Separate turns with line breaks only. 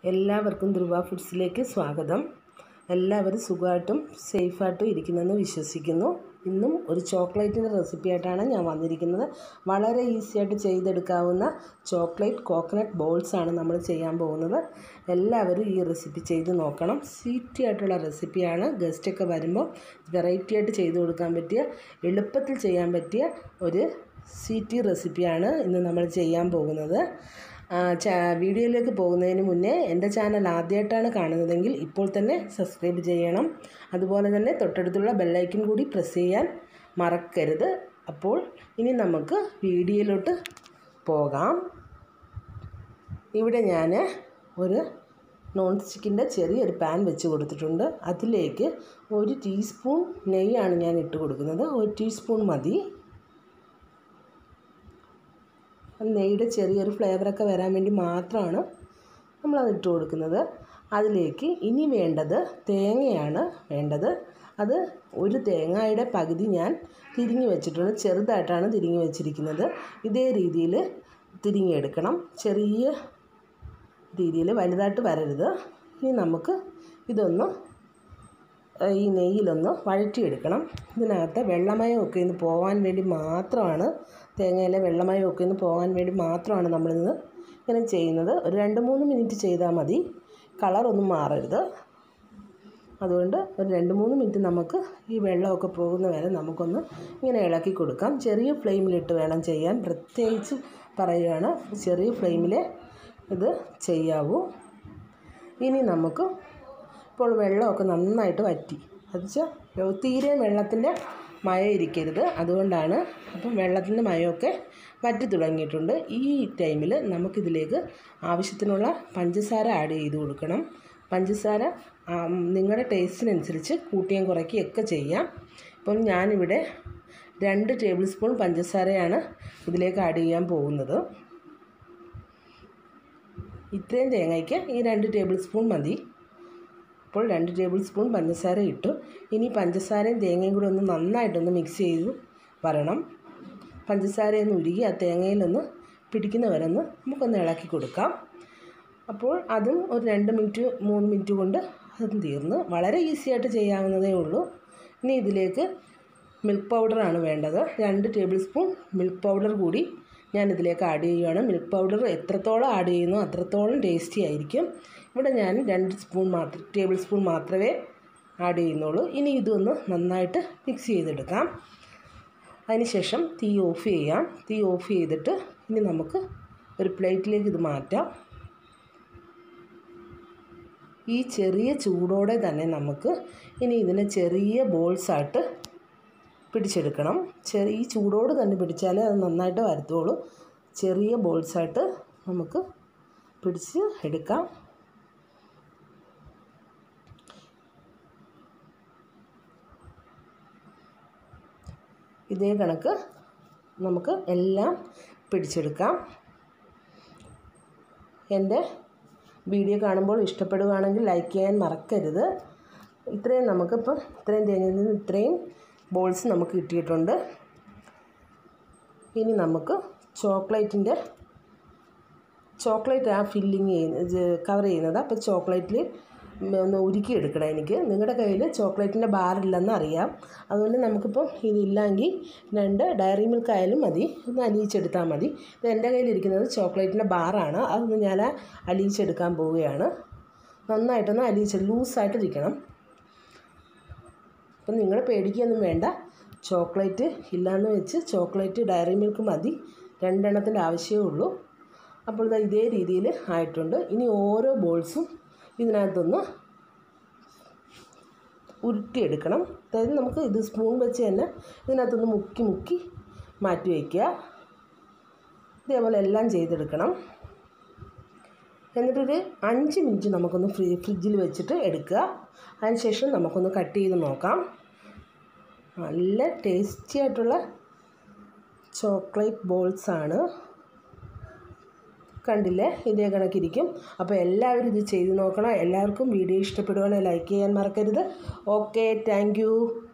എല്ലാവർക്കും ധ്രുവ ഫുഡ്സിലേക്ക് സ്വാഗതം എല്ലാവരും സുഖമായിട്ടും സേഫായിട്ടും ഇരിക്കുന്നെന്ന് വിശ്വസിക്കുന്നു ഇന്നും ഒരു ചോക്ലേറ്റിൻ്റെ റെസിപ്പി ആയിട്ടാണ് ഞാൻ വന്നിരിക്കുന്നത് വളരെ ഈസി ആയിട്ട് ചെയ്തെടുക്കാവുന്ന ചോക്ലേറ്റ് കോക്കനട്ട് ബോൾസ് ആണ് നമ്മൾ ചെയ്യാൻ പോകുന്നത് എല്ലാവരും ഈ റെസിപ്പി ചെയ്ത് നോക്കണം സ്വീറ്റി ആയിട്ടുള്ള റെസിപ്പിയാണ് ഗസ്റ്റൊക്കെ വരുമ്പോൾ വെറൈറ്റി ആയിട്ട് ചെയ്ത് കൊടുക്കാൻ പറ്റിയ എളുപ്പത്തിൽ ചെയ്യാൻ പറ്റിയ ഒരു സ്വീറ്റി റെസിപ്പിയാണ് ഇന്ന് നമ്മൾ ചെയ്യാൻ പോകുന്നത് ആ, ചാ വീഡിയോയിലേക്ക് പോകുന്നതിന് മുന്നേ എൻ്റെ ചാനൽ ആദ്യമായിട്ടാണ് കാണുന്നതെങ്കിൽ ഇപ്പോൾ തന്നെ സബ്സ്ക്രൈബ് ചെയ്യണം അതുപോലെ തന്നെ തൊട്ടടുത്തുള്ള ബെല്ലൈക്കൻ കൂടി പ്രസ് ചെയ്യാൻ മറക്കരുത് അപ്പോൾ ഇനി നമുക്ക് വീഡിയോയിലോട്ട് പോകാം ഇവിടെ ഞാൻ ഒരു നോൺ സ്റ്റിക്കിൻ്റെ ചെറിയൊരു പാൻ വെച്ച് കൊടുത്തിട്ടുണ്ട് അതിലേക്ക് ഒരു ടീസ്പൂൺ നെയ്യാണ് ഞാൻ ഇട്ട് കൊടുക്കുന്നത് ഒരു ടീസ്പൂൺ മതി നെയ്യുടെ ചെറിയൊരു ഫ്ലേവറൊക്കെ വരാൻ വേണ്ടി മാത്രമാണ് നമ്മളത് ഇട്ട് കൊടുക്കുന്നത് അതിലേക്ക് ഇനി വേണ്ടത് തേങ്ങയാണ് വേണ്ടത് അത് ഒരു തേങ്ങയുടെ പകുതി ഞാൻ തിരിഞ്ഞു വെച്ചിട്ടുണ്ട് ചെറുതായിട്ടാണ് തിരിഞ്ഞു വെച്ചിരിക്കുന്നത് ഇതേ രീതിയിൽ തിരിഞ്ഞെടുക്കണം ചെറിയ രീതിയിൽ വലുതായിട്ട് വരരുത് ഇനി നമുക്ക് ഇതൊന്ന് ഈ നെയ്യിലൊന്ന് വഴറ്റിയെടുക്കണം ഇതിനകത്ത് വെള്ളമയമൊക്കെ ഒന്ന് പോകാൻ വേണ്ടി മാത്രമാണ് തേങ്ങയിലെ വെള്ളമയമൊക്കെ ഒന്ന് പോകാൻ വേണ്ടി മാത്രമാണ് നമ്മളിത് ഇങ്ങനെ ചെയ്യുന്നത് ഒരു രണ്ട് മൂന്ന് മിനിറ്റ് ചെയ്താൽ മതി കളറൊന്നും മാറരുത് അതുകൊണ്ട് ഒരു രണ്ട് മൂന്ന് മിനിറ്റ് നമുക്ക് ഈ വെള്ളമൊക്കെ പോകുന്ന വരെ നമുക്കൊന്ന് ഇങ്ങനെ ഇളക്കി കൊടുക്കാം ചെറിയ ഫ്ലെയിമിലിട്ട് വേണം ചെയ്യാൻ പ്രത്യേകിച്ച് പറയുകയാണ് ചെറിയ ഫ്ലെയിമിൽ ഇത് ചെയ്യാവൂ ഇനി നമുക്ക് ഇപ്പോൾ വെള്ളമൊക്കെ നന്നായിട്ട് വറ്റി അത് വെച്ചാൽ തീരെ വെള്ളത്തിൻ്റെ മയം ഇരിക്കരുത് അതുകൊണ്ടാണ് അപ്പം വെള്ളത്തിൻ്റെ മയമൊക്കെ വറ്റി തുടങ്ങിയിട്ടുണ്ട് ഈ ടൈമിൽ നമുക്കിതിലേക്ക് ആവശ്യത്തിനുള്ള പഞ്ചസാര ആഡ് ചെയ്ത് കൊടുക്കണം പഞ്ചസാര നിങ്ങളുടെ ടേസ്റ്റിനനുസരിച്ച് കൂട്ടിയും കുറയ്ക്കുകയും ഒക്കെ ചെയ്യാം ഇപ്പം ഞാനിവിടെ രണ്ട് ടേബിൾ സ്പൂൺ പഞ്ചസാരയാണ് ഇതിലേക്ക് ആഡ് ചെയ്യാൻ പോകുന്നത് ഇത്രയും തേങ്ങയ്ക്ക് ഈ രണ്ട് ടേബിൾ സ്പൂൺ മതി ഇപ്പോൾ രണ്ട് ടേബിൾ സ്പൂൺ പഞ്ചസാര ഇട്ടു ഇനി പഞ്ചസാരയും തേങ്ങയും കൂടി ഒന്ന് നന്നായിട്ടൊന്ന് മിക്സ് ചെയ്ത് വരണം പഞ്ചസാരയൊന്ന് ഉരുകി ആ തേങ്ങയിലൊന്ന് പിടിക്കുന്ന വരെ ഒന്ന് നമുക്കൊന്ന് ഇളക്കി കൊടുക്കാം അപ്പോൾ അതും ഒരു രണ്ട് മിനിറ്റ് മൂന്ന് മിനിറ്റ് കൊണ്ട് അതും തീർന്ന് വളരെ ഈസി ആയിട്ട് ചെയ്യാവുന്നതേ ഉള്ളൂ ഇനി ഇതിലേക്ക് മിൽക്ക് പൗഡറാണ് വേണ്ടത് രണ്ട് ടേബിൾ സ്പൂൺ മിൽക്ക് പൗഡർ കൂടി ഞാൻ ഇതിലേക്ക് ആഡ് ചെയ്യുകയാണ് മിൽക്ക് പൗഡർ എത്രത്തോളം ആഡ് ചെയ്യുന്നു അത്രത്തോളം ടേസ്റ്റി ആയിരിക്കും ഇവിടെ ഞാൻ രണ്ട് സ്പൂൺ മാത്രം ടേബിൾ സ്പൂൺ മാത്രമേ ആഡ് ചെയ്യുന്നുള്ളൂ ഇനി ഇതൊന്ന് നന്നായിട്ട് മിക്സ് ചെയ്തെടുക്കാം അതിനുശേഷം തീ ഓഫ് ചെയ്യാം തീ ഓഫ് ചെയ്തിട്ട് ഇനി നമുക്ക് ഒരു പ്ലേറ്റിലേക്ക് ഇത് മാറ്റാം ഈ ചെറിയ ചൂടോടെ തന്നെ നമുക്ക് ഇനി ഇതിനെ ചെറിയ ബോൾസായിട്ട് പിടിച്ചെടുക്കണം ചെറിയ ഈ ചൂടോട് തന്നെ പിടിച്ചാലേ അത് നന്നായിട്ട് വരത്തുള്ളൂ ചെറിയ ബോൾസായിട്ട് നമുക്ക് പിടിച്ച് എടുക്കാം ഇതേ കണക്ക് നമുക്ക് എല്ലാം പിടിച്ചെടുക്കാം എൻ്റെ വീഡിയോ കാണുമ്പോൾ ഇഷ്ടപ്പെടുകയാണെങ്കിൽ ലൈക്ക് ചെയ്യാൻ മറക്കരുത് ഇത്രയും നമുക്കിപ്പം ഇത്രയും തേങ്ങയിൽ നിന്ന് ഇത്രയും ബോൾസ് നമുക്ക് കിട്ടിയിട്ടുണ്ട് ഇനി നമുക്ക് ചോക്ലേറ്റിൻ്റെ ചോക്ലേറ്റ് ആ ഫില്ലിങ് ചെയ്യുന്ന കവർ ചെയ്യുന്നത് അപ്പോൾ ചോക്ലേറ്റിൽ ഒന്ന് ഉരുക്കിയെടുക്കണം എനിക്ക് നിങ്ങളുടെ കയ്യിൽ ചോക്ലേറ്റിൻ്റെ ബാറില്ലെന്ന് അറിയാം അതുകൊണ്ട് നമുക്കിപ്പം ഇതില്ലെങ്കിൽ രണ്ട് ഡയറി മിൽക്ക് ആയാലും മതി ഒന്ന് അലിയിച്ചെടുത്താൽ മതി ഇത് എൻ്റെ കയ്യിലിരിക്കുന്നത് ചോക്ലേറ്റിൻ്റെ ബാറാണ് അതൊന്ന് ഞാൻ അലിയിച്ചെടുക്കാൻ പോവുകയാണ് നന്നായിട്ടൊന്ന് അലിയിച്ച് ലൂസായിട്ടിരിക്കണം അപ്പം നിങ്ങൾ പേടിക്കുകയൊന്നും വേണ്ട ചോക്ലേറ്റ് ഇല്ലയെന്ന് വെച്ച് ചോക്ലേറ്റ് ഡയറി മിൽക്ക് മതി രണ്ടെണ്ണത്തിൻ്റെ ആവശ്യമേ ഉള്ളൂ അപ്പോൾ ഇത് ഇതേ രീതിയിൽ ആയിട്ടുണ്ട് ഇനി ഓരോ ബോൾസും ഇതിനകത്തൊന്ന് ഉരുട്ടിയെടുക്കണം അതായത് നമുക്ക് ഇത് സ്പൂൺ വെച്ച് തന്നെ ഇതിനകത്തൊന്ന് മുക്കി മുക്കി മാറ്റി വയ്ക്കുക ഇതേപോലെ എല്ലാം ചെയ്തെടുക്കണം എന്നിട്ടൊരു അഞ്ച് മിനിറ്റ് നമുക്കൊന്ന് ഫ്രീ ഫ്രിഡ്ജിൽ വെച്ചിട്ട് എടുക്കുക അതിനുശേഷം നമുക്കൊന്ന് കട്ട് ചെയ്ത് നോക്കാം നല്ല ടേസ്റ്റി ആയിട്ടുള്ള ചോക്ലേറ്റ് ബോൾസാണ് കണ്ടില്ലേ ഇതേ കണക്കിരിക്കും അപ്പോൾ എല്ലാവരും ഇത് ചെയ്ത് നോക്കണം എല്ലാവർക്കും വീഡിയോ ഇഷ്ടപ്പെടുവാണെങ്കിൽ ലൈക്ക് ചെയ്യാൻ മറക്കരുത് ഓക്കെ താങ്ക്